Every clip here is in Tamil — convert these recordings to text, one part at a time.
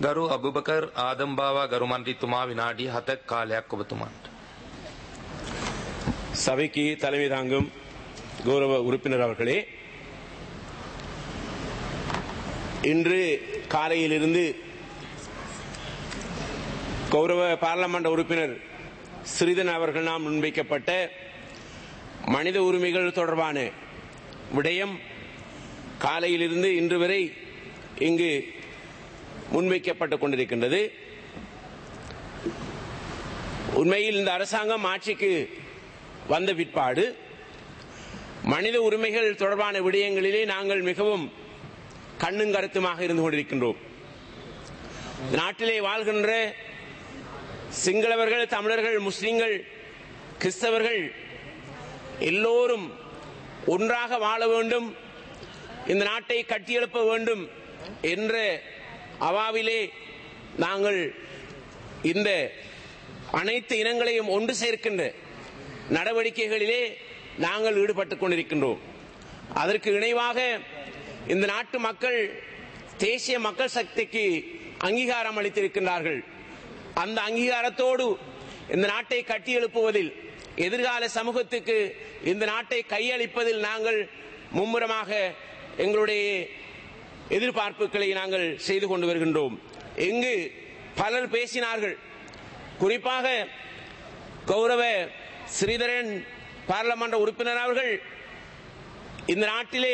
ගරු අබුබකර් ආදම්බාවා ගරු මන්ත්‍රීතුමා විනාඩි 7ක් කාලයක් ඔබතුමාට. சபைக்கு தலைமை தாங்கும் கௌரவ உறுப்பினர் அவர்களே இன்று காலையிலிருந்து கௌரவ பாராளுமன்ற உறுப்பினர் ஸ்ரீதன் அவர்கள் நாம் முன்வைக்கப்பட்ட மனித உரிமைகள் தொடர்பான விடயம் காலையிலிருந்து இன்று வரை இங்கு முன்வைக்கப்பட்டுக் கொண்டிருக்கின்றது உண்மையில் இந்த அரசாங்கம் ஆட்சிக்கு வந்த பிற்பாடு மனித உரிமைகள் தொடர்பான விடயங்களிலே நாங்கள் மிகவும் கண்ணும் கருத்துமாக இருந்து கொண்டிருக்கின்றோம் நாட்டிலே வாழ்கின்ற சிங்களவர்கள் தமிழர்கள் முஸ்லிம்கள் கிறிஸ்தவர்கள் எல்லோரும் ஒன்றாக வாழ வேண்டும் இந்த நாட்டை கட்டியெழுப்ப வேண்டும் என்ற அவாவிலே நாங்கள் இந்த அனைத்து இனங்களையும் ஒன்று சேர்க்கின்ற நடவடிக்கைகளிலே நாங்கள் ஈடுபட்டுக் கொண்டிருக்கின்றோம் அதற்கு இணைவாக இந்த நாட்டு மக்கள் தேசிய மக்கள் சக்திக்கு அங்கீகாரம் அளித்திருக்கின்றார்கள் அந்த அங்கீகாரத்தோடு இந்த நாட்டை கட்டியெழுப்புவதில் எதிர்கால சமூகத்துக்கு இந்த நாட்டை கையளிப்பதில் நாங்கள் மும்முரமாக எங்களுடைய எதிர்பார்ப்புகளை நாங்கள் செய்து கொண்டு வருகின்றோம் இங்கு பலர் பேசினார்கள் குறிப்பாக கௌரவ ஸ்ரீதரன் பாராளுமன்ற உறுப்பினர் அவர்கள் இந்த நாட்டிலே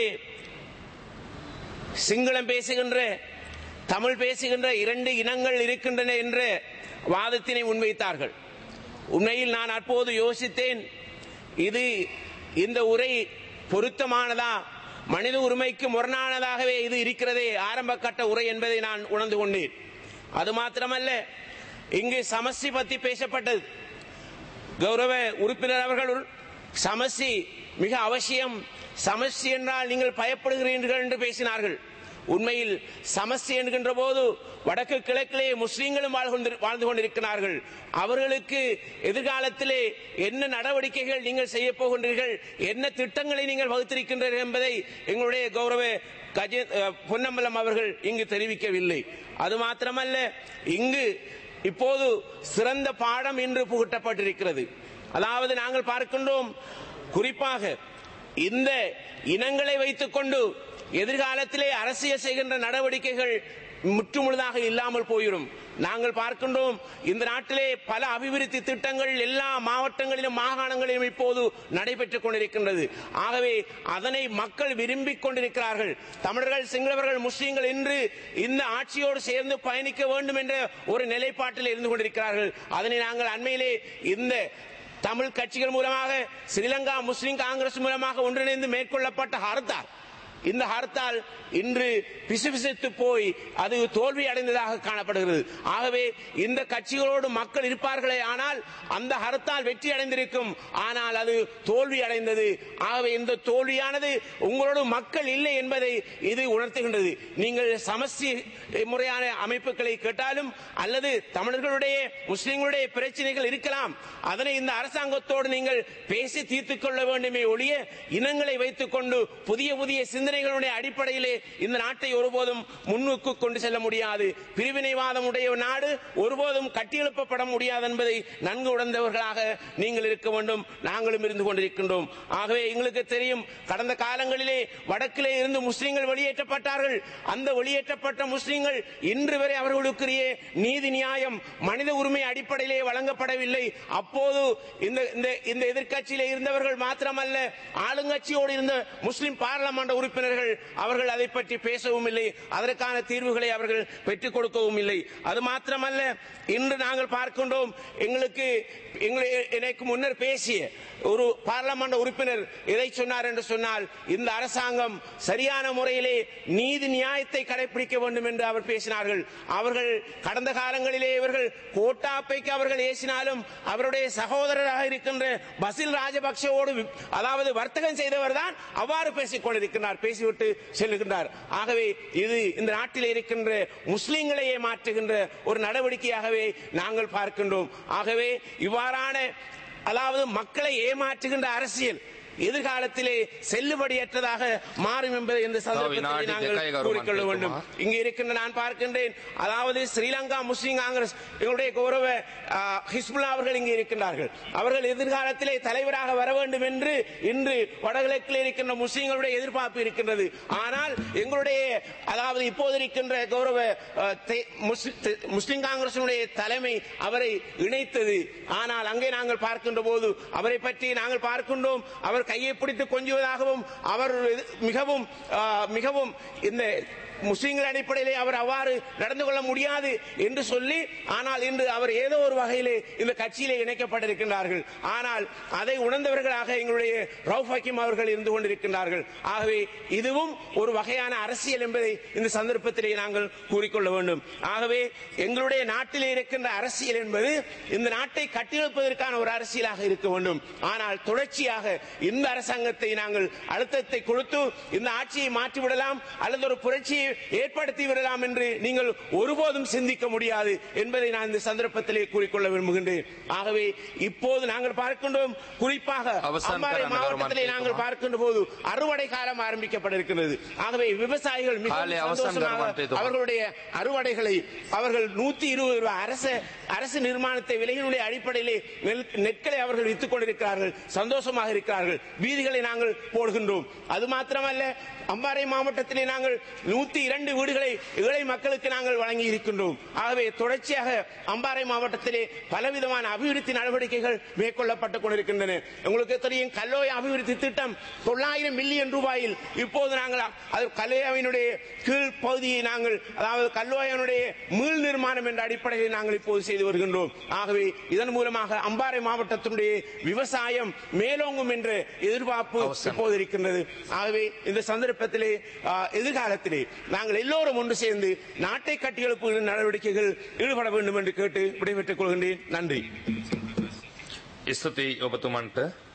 சிங்களம் பேசுகின்ற தமிழ் பேசுகின்ற இரண்டு இனங்கள் இருக்கின்றன என்ற வாதத்தினை முன்வைத்தார்கள் உண்மையில் நான் அப்போது யோசித்தேன் இது இந்த உரை பொருத்தமானதா மனித உரிமைக்கு முரணானதாகவே இது இருக்கிறதே ஆரம்ப கட்ட உரை என்பதை நான் உணர்ந்து கொண்டேன் அது மாத்திரமல்ல இங்கு சமஸ்தி பற்றி பேசப்பட்டது கௌரவ உறுப்பினர் அவர்கள் சமஸ்தி மிக அவசியம் சமஸ்தி என்றால் நீங்கள் பயப்படுகிறீர்கள் என்று பேசினார்கள் உண்மையில் சமஸ்தி என்கின்ற போது வடக்கு கிழக்கிலே முஸ்லீம்களும் வாழ்ந்து கொண்டிருக்கிறார்கள் அவர்களுக்கு எதிர்காலத்திலே என்ன நடவடிக்கைகள் நீங்கள் செய்ய போகின்றீர்கள் என்ன திட்டங்களை நீங்கள் வகுத்திருக்கின்றீர்கள் என்பதை எங்களுடைய கௌரவ கஜே பொன்னம்பலம் அவர்கள் இங்கு தெரிவிக்கவில்லை அது மாத்திரமல்ல இங்கு இப்போது சிறந்த பாடம் இன்று புகட்டப்பட்டிருக்கிறது அதாவது நாங்கள் பார்க்கின்றோம் குறிப்பாக இந்த இனங்களை வைத்துக் கொண்டு எதிர்காலத்திலே அரசியல் செய்கின்ற நடவடிக்கைகள் முற்றுமுழுதாக இல்லாமல் போயிடும் நாங்கள் பார்க்கின்றோம் இந்த நாட்டிலே பல அபிவிருத்தி திட்டங்கள் எல்லா மாவட்டங்களிலும் மாகாணங்களிலும் இப்போது நடைபெற்றுக் கொண்டிருக்கின்றது ஆகவே அதனை மக்கள் விரும்பிக் கொண்டிருக்கிறார்கள் தமிழர்கள் சிங்களவர்கள் முஸ்லீம்கள் இன்று இந்த ஆட்சியோடு சேர்ந்து பயணிக்க வேண்டும் என்ற ஒரு நிலைப்பாட்டில் இருந்து கொண்டிருக்கிறார்கள் அதனை நாங்கள் அண்மையிலே இந்த தமிழ் கட்சிகள் மூலமாக ஸ்ரீலங்கா முஸ்லிம் காங்கிரஸ் மூலமாக ஒன்றிணைந்து மேற்கொள்ளப்பட்ட ஹர்த்தால் இந்த ஹர்த்தால் இன்று பிசுபிசுத்து போய் அது தோல்வி அடைந்ததாக காணப்படுகிறது ஆகவே இந்த கட்சிகளோடு மக்கள் இருப்பார்களே ஆனால் அந்த ஹர்த்தால் வெற்றி அடைந்திருக்கும் ஆனால் அது தோல்வி அடைந்தது ஆகவே இந்த தோல்வியானது உங்களோடு மக்கள் இல்லை என்பதை இது உணர்த்துகின்றது நீங்கள் சமஸ்தி முறையான அமைப்புகளை கேட்டாலும் அல்லது தமிழர்களுடைய முஸ்லிம்களுடைய பிரச்சனைகள் இருக்கலாம் அதனை இந்த அரசாங்கத்தோடு நீங்கள் பேசி தீர்த்துக் கொள்ள வேண்டுமே ஒழிய இனங்களை வைத்துக் கொண்டு புதிய புதிய சிந்தனைகளுடைய அடிப்படையிலே இந்த நாட்டை ஒருபோதும் முன்னுக்கு கொண்டு செல்ல முடியாது பிரிவினைவாதம் உடைய நாடு ஒருபோதும் கட்டியெழுப்பப்பட முடியாது என்பதை நன்கு உணர்ந்தவர்களாக நீங்கள் இருக்க வேண்டும் நாங்களும் இருந்து கொண்டிருக்கின்றோம் ஆகவே எங்களுக்கு தெரியும் கடந்த காலங்களிலே வடக்கிலே இருந்து முஸ்லிம்கள் வெளியேற்றப்பட்டார்கள் அந்த வெளியேற்றப்பட்ட முஸ்லிம்கள் இன்று வரை அவர்களுக்குரிய நீதி நியாயம் மனித உரிமை அடிப்படையிலே வழங்கப்படவில்லை அப்போது இந்த இந்த எதிர்கட்சியிலே இருந்தவர்கள் மாத்திரமல்ல ஆளுங்கட்சியோடு இருந்த முஸ்லிம் பாராளுமன்ற உறுப்பினர்கள் அவர்கள் அதை பற்றி பேசவும் இல்லை அதற்கான தீர்வுகளை அவர்கள் பெற்றுக் கொடுக்கவும் இல்லை அது மாத்திரமல்ல இன்று நாங்கள் பார்க்கின்றோம் எங்களுக்கு எனக்கு முன்னர் பேசிய ஒரு பாராளுமன்ற உறுப்பினர் எதை சொன்னார் என்று சொன்னால் இந்த அரசாங்கம் சரியான முறையிலே நீதி நியாயத்தை கடைபிடிக்க வேண்டும் என்று அவர் பேசினார்கள் அவர்கள் கடந்த காலங்களிலே இவர்கள் கோட்டாப்பைக்கு அவர்கள் ஏசினாலும் அவருடைய சகோதரராக இருக்கின்ற பசில் ராஜபக்சவோடு அதாவது வர்த்தகம் செய்தவர் தான் அவ்வாறு பேசிக் கொண்டிருக்கிறார் பேசிவிட்டு செல்லுகின்றார் ஆகவே இது இந்த நாட்டில் இருக்கின்ற முஸ்லிம்களையே மாற்றுகின்ற ஒரு நடவடிக்கையாகவே நாங்கள் பார்க்கின்றோம் ஆகவே இவ்வாறான அதாவது மக்களை ஏமாற்றுகின்ற அரசியல் எதிர்காலத்திலே செல்லுபடியற்றதாக மாறும் என்பதை இந்த சந்தர்ப்பத்தில் வினாடி நாங்கள் දෙකයි ගරු கூறிக்கொள்ள வேண்டும் මන්ත්‍රීතුමා. இங்கே இருக்கின்ற நான் பார்க்கின்றேன் அதாவது ஸ்ரீலங்கா முஸ்லிம் காங்கிரஸ் எங்களுடைய கௌரவ ஆ, ஹிஸ்புல்லா அவர்கள் இங்கே இருக்கின்றார்கள் அவர்கள் எதிர்காலத்திலே தலைவராக வர வேண்டும் என்று இன்று வடகிழக்கில் இருக்கின்ற முஸ்லிம்களுடைய எதிர்பார்ப்பு இருக்கின்றது ஆனால் எங்களுடைய அதாவது இப்போது இருக்கின்ற கௌரவ ஆ, தே- முஸ்லி- தே- முஸ்லிம் காங்கிரசினுடைய தலைமை அவரை இணைத்தது ஆனால் அங்கே நாங்கள் பார்க்கின்ற போது அவரை பற்றி நாங்கள் பார்க்கின்றோம் அவர் கையை பிடித்து கொஞ்சுவதாகவும் அவர் மிகவும் ஆ, மிகவும் இந்த முஸ்லிம்கள் அடிப்படையிலே அவர் அவ்வாறு நடந்து கொள்ள முடியாது என்று சொல்லி ஆனால் இன்று அவர் ஏதோ ஒரு வகையிலே இந்த கட்சியிலே இணைக்கப்பட்டிருக்கின்றார்கள் ஆனால் அதை உணர்ந்தவர்களாக எங்களுடைய ரவுஃப் ஹக்கீம் அவர்கள் இருந்து கொண்டிருக்கின்றார்கள் ஆகவே இதுவும் ஒரு வகையான அரசியல் என்பதை இந்த சந்தர்ப்பத்திலே நாங்கள் கூறிக்கொள்ள வேண்டும் ஆகவே எங்களுடைய நாட்டிலே இருக்கின்ற அரசியல் என்பது இந்த நாட்டை கட்டியெழுப்பதற்கான ஒரு அரசியலாக இருக்க வேண்டும் ஆனால் தொடர்ச்சியாக இந்த அரசாங்கத்தை நாங்கள் அழுத்தத்தை கொடுத்து இந்த ஆட்சியை மாற்றிவிடலாம் அல்லது ஒரு புரட்சியை ஏற்படுத்தி விடலாம் என்று நீங்கள் ஒருபோதும் சிந்திக்க முடியாது என்பதை நான் இந்த சந்தர்ப்பத்திலே கூறிக்கொள்ள விரும்புகின்றேன் ஆகவே இப்போது நாங்கள் பார்க்கின்றோம் குறிப்பாக அவசான் அம்பாறை கரణ மாவட்டத்திலே கருமான் நாங்கள் கேட்குமா? பார்க்கின்ற போது அறுவடை காலம் ஆரம்பிக்கப்பட இருக்கின்றது ஆகவே விவசாயிகள் மிகவும் காலை அவசான் சந்தோஷமாக கருமான் கேட்குமா? அவர்களுடைய அறுவடைகளை அவர்கள் நூத்தி இருபது ரூபாய் அரசு அரசு நிர்மாணத்தை விலையினுடைய அடிப்படையிலே நெல்- நெற்களை அவர்கள் வித்துக் கொண்டிருக்கிறார்கள் சந்தோஷமாக இருக்கிறார்கள் வீதிகளை நாங்கள் போடுகின்றோம் அது மாத்திரமல்ல அம்பாறை மாவட்டத்திலே நாங்கள் நூத்தி இரண்டு வீடுகளை ஏழை மக்களுக்கு நாங்கள் வழங்கி இருக்கின்றோம் ஆகவே தொடர்ச்சியாக அம்பாறை மாவட்டத்திலே பலவிதமான அபிவிருத்தி நடவடிக்கைகள் மேற்கொள்ளப்பட்டுக் கொண்டிருக்கின்றன உங்களுக்கு தெரியும் கல்லோய அபிவிருத்தி திட்டம் தொள்ளாயிரம் மில்லியன் ரூபாயில் இப்போது நாங்கள் அது கல்லோயாவினுடைய கீழ் பகுதியை நாங்கள் அதாவது கல்லோயாவினுடைய மீள் நிர்மாணம் என்ற அடிப்படையில் நாங்கள் இப்போது செய்து வருகின்றோம் ஆகவே இதன் மூலமாக அம்பாறை மாவட்டத்தினுடைய விவசாயம் மேலோங்கும் என்ற எதிர்பார்ப்பு அவசியம். இப்போது இருக்கின்றது ஆகவே இந்த சந்தர்ப்பத்திலே ஆ, எதிர்காலத்திலே நாங்கள் எல்லோரும் ஒன்று சேர்ந்து நாட்டை கட்டியெழுப்புகிற நடவடிக்கைகள் ஈடுபட வேண்டும் என்று கேட்டு விடைபெற்றுக் கொள்கின்றேன் நன்றி ස්තුතියි ඔබතුමන්ට